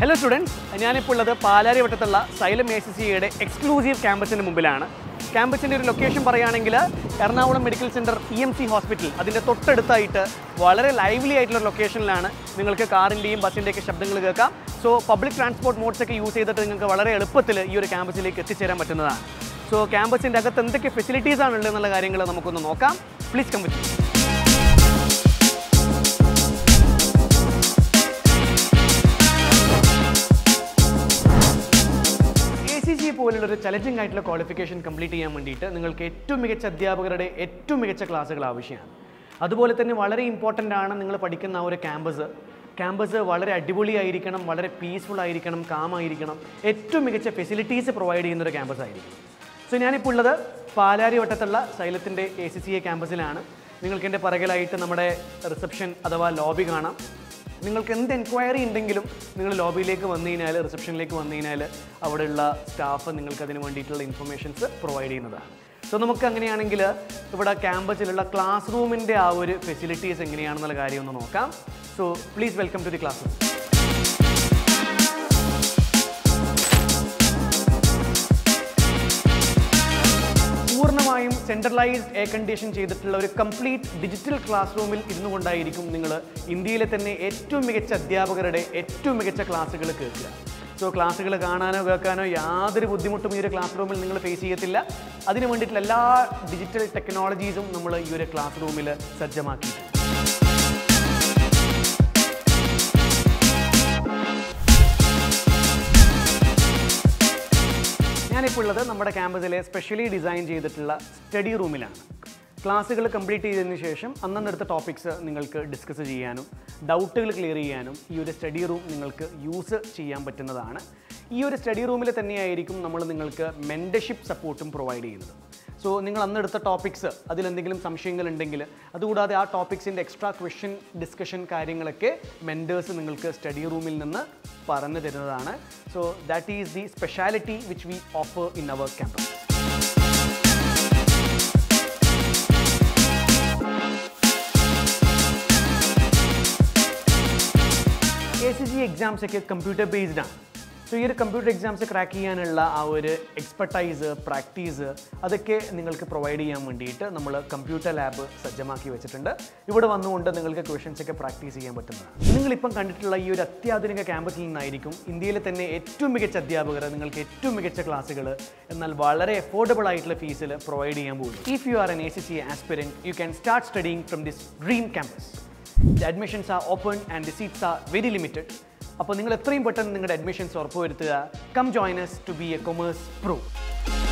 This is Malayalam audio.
ഹലോ സ്റ്റുഡൻസ് ഞാനിപ്പോൾ ഉള്ളത് പാലാരിവട്ടത്തുള്ള സൈലം എ സി സിയുടെ എക്സ്ക്ലൂസീവ് ക്യാമ്പസിൻ്റെ മുമ്പിലാണ് ക്യാമ്പസിൻ്റെ ഒരു ലൊക്കേഷൻ പറയുകയാണെങ്കിൽ Ernakulam medical centre E M C hospital അതിൻ്റെ തൊട്ടടുത്തായിട്ട് വളരെ ലൈവ്ലി ആയിട്ടുള്ള ലൊക്കേഷനിലാണ് നിങ്ങൾക്ക് കാറിൻ്റെയും ബസ്സിൻ്റെയൊക്കെ ശബ്ദങ്ങൾ കേൾക്കാം സോ പബ്ലിക് ട്രാൻസ്പോർട്ട് മോഡ്സ് ഒക്കെ യൂസ് ചെയ്തിട്ട് നിങ്ങൾക്ക് വളരെ എളുപ്പത്തിൽ ഈ ഒരു ക്യാമ്പസിലേക്ക് എത്തിച്ചേരാൻ പറ്റുന്നതാണ് സോ ക്യാമ്പസിൻ്റെ അകത്ത് എന്തൊക്കെ ഫെസിലിറ്റീസ് ആണ് ഉള്ളത് എന്നുള്ള കാര്യങ്ങൾ നമുക്കൊന്ന് നോക്കാം please come with A C C പോലുള്ള ഒരു ചലഞ്ചിങ് ആയിട്ടുള്ള ക്വാളിഫിക്കേഷൻ കംപ്ലീറ്റ് ചെയ്യാൻ വേണ്ടിയിട്ട് നിങ്ങൾക്ക് ഏറ്റവും മികച്ച അധ്യാപകരുടെ ഏറ്റവും മികച്ച ക്ലാസ്സുകൾ ആവശ്യമാണ് അതുപോലെ തന്നെ വളരെ ഇമ്പോർട്ടൻ്റ് ആണ് നിങ്ങൾ പഠിക്കുന്ന ആ ഒരു ക്യാമ്പസ് ക്യാമ്പസ് വളരെ അടിപൊളിയായിരിക്കണം വളരെ പീസ്ഫുൾ ആയിരിക്കണം കാം ആയിരിക്കണം ഏറ്റവും മികച്ച ഫെസിലിറ്റീസ് പ്രൊവൈഡ് ചെയ്യുന്ന ഒരു ക്യാമ്പസ് ആയിരിക്കും സോ ഞാനിപ്പോൾ ഉള്ളത് പാലാരി വട്ടത്തുള്ള സൈലത്തിൻ്റെ എ സി സി എ ക്യാമ്പസിലാണ് നിങ്ങൾക്ക് എൻ്റെ പിറകിലായിട്ട് നമ്മുടെ റിസപ്ഷൻ അഥവാ ലോബി കാണാം നിങ്ങൾക്ക് എന്ത് എൻക്വയറി ഉണ്ടെങ്കിലും നിങ്ങൾ ലോബിയിലേക്ക് വന്നു കഴിഞ്ഞാൽ റിസപ്ഷനിലേക്ക് വന്നു കഴിഞ്ഞാൽ അവിടെയുള്ള സ്റ്റാഫ് നിങ്ങൾക്ക് അതിന് വേണ്ടിയിട്ടുള്ള ഇൻഫർമേഷൻസ് പ്രൊവൈഡ് ചെയ്യുന്നതാണ് സോ നമുക്ക് അങ്ങനെയാണെങ്കിൽ ഇവിടെ ക്യാമ്പസിലുള്ള ക്ലാസ് റൂമിൻ്റെ ആ ഒരു ഫെസിലിറ്റീസ് എങ്ങനെയാണെന്നുള്ള കാര്യം ഒന്ന് നോക്കാം so please welcome to the classroom പൂർണ്ണമായും സെൻട്രലൈസ്ഡ് എയർ കണ്ടീഷൻ ചെയ്തിട്ടുള്ള ഒരു കംപ്ലീറ്റ് ഡിജിറ്റൽ ക്ലാസ് റൂമിൽ ഇരുന്നു കൊണ്ടായിരിക്കും നിങ്ങൾ ഇന്ത്യയിലെ തന്നെ ഏറ്റവും മികച്ച അധ്യാപകരുടെ ഏറ്റവും മികച്ച ക്ലാസ്സുകൾ കേൾക്കുക സോ ക്ലാസ്സുകൾ കാണാനോ കേൾക്കാനോ യാതൊരു ബുദ്ധിമുട്ടും ഈ ഒരു ക്ലാസ് റൂമിൽ നിങ്ങൾ ഫേസ് ചെയ്യത്തില്ല അതിന് വേണ്ടിയിട്ടുള്ള എല്ലാ ഡിജിറ്റൽ ടെക്നോളജീസും നമ്മൾ ഈ ഒരു ക്ലാസ് റൂമിൽ സജ്ജമാക്കിയിട്ടുണ്ട് ഞാനിപ്പോൾ ഉള്ളത് നമ്മുടെ ക്യാമ്പസിലെ സ്പെഷ്യലി ഡിസൈൻ ചെയ്തിട്ടുള്ള സ്റ്റഡി റൂമിലാണ് ക്ലാസ്സുകൾ കംപ്ലീറ്റ് ചെയ്തതിന് ശേഷം അന്നെടുത്ത ടോപ്പിക്സ് നിങ്ങൾക്ക് ഡിസ്കസ് ചെയ്യാനും ഡൗട്ടുകൾ ക്ലിയർ ചെയ്യാനും ഈ ഒരു സ്റ്റഡി റൂം നിങ്ങൾക്ക് യൂസ് ചെയ്യാൻ പറ്റുന്നതാണ് ഈ ഒരു സ്റ്റഡി റൂമിൽ തന്നെയായിരിക്കും നമ്മൾ നിങ്ങൾക്ക് മെൻറ്റർഷിപ്പ് സപ്പോർട്ടും പ്രൊവൈഡ് ചെയ്യുന്നത് സോ നിങ്ങൾ അന്നെടുത്ത ടോപ്പിക്സ് അതിലെന്തെങ്കിലും സംശയങ്ങൾ ഉണ്ടെങ്കിൽ അതുകൂടാതെ ആ ടോപ്പിക്സിൻ്റെ എക്സ്ട്രാ ക്വസ്റ്റ്യൻ ഡിസ്കഷൻ കാര്യങ്ങളൊക്കെ മെൻറ്റേഴ്സ് നിങ്ങൾക്ക് സ്റ്റഡി റൂമിൽ നിന്ന് പറഞ്ഞു തരുന്നതാണ് so that is the speciality which we offer in our campus A C G exams ഒക്കെ കമ്പ്യൂട്ടർ ബേസ്ഡ് ആണ് സോ ഈ ഒരു കമ്പ്യൂട്ടർ എക്സാംസ് ക്രാക്ക് ചെയ്യാനുള്ള ആ ഒരു എക്സ്പെർട്ടൈസ് പ്രാക്ടീസ് അതൊക്കെ നിങ്ങൾക്ക് പ്രൊവൈഡ് ചെയ്യാൻ വേണ്ടിയിട്ട് നമ്മൾ കമ്പ്യൂട്ടർ ലാബ് സജ്ജമാക്കി വെച്ചിട്ടുണ്ട് ഇവിടെ വന്നുകൊണ്ട് നിങ്ങൾക്ക് ക്വസ്റ്റ്യൻസ് ഒക്കെ പ്രാക്ടീസ് ചെയ്യാൻ പറ്റുന്നതാണ് നിങ്ങളിപ്പം കണ്ടിട്ടുള്ള ഈ ഒരു അത്യാധുനിക ക്യാമ്പസിൽ നിന്നായിരിക്കും ഇന്ത്യയിലെ തന്നെ ഏറ്റവും മികച്ച അധ്യാപകർ നിങ്ങൾക്ക് ഏറ്റവും മികച്ച ക്ലാസ്സുകൾ എന്നാൽ വളരെ അഫോർഡബിൾ ആയിട്ടുള്ള ഫീസിൽ പ്രൊവൈഡ് ചെയ്യാൻ പോകും if you are an A C C aspirant you can start studying from this dream campus the admissions are open and the seats are very limited അപ്പോൾ നിങ്ങൾ എത്രയും പെട്ടെന്ന് നിങ്ങളുടെ അഡ്മിഷൻസ് ഉറപ്പുവരുത്തുക come join us to be a commerce pro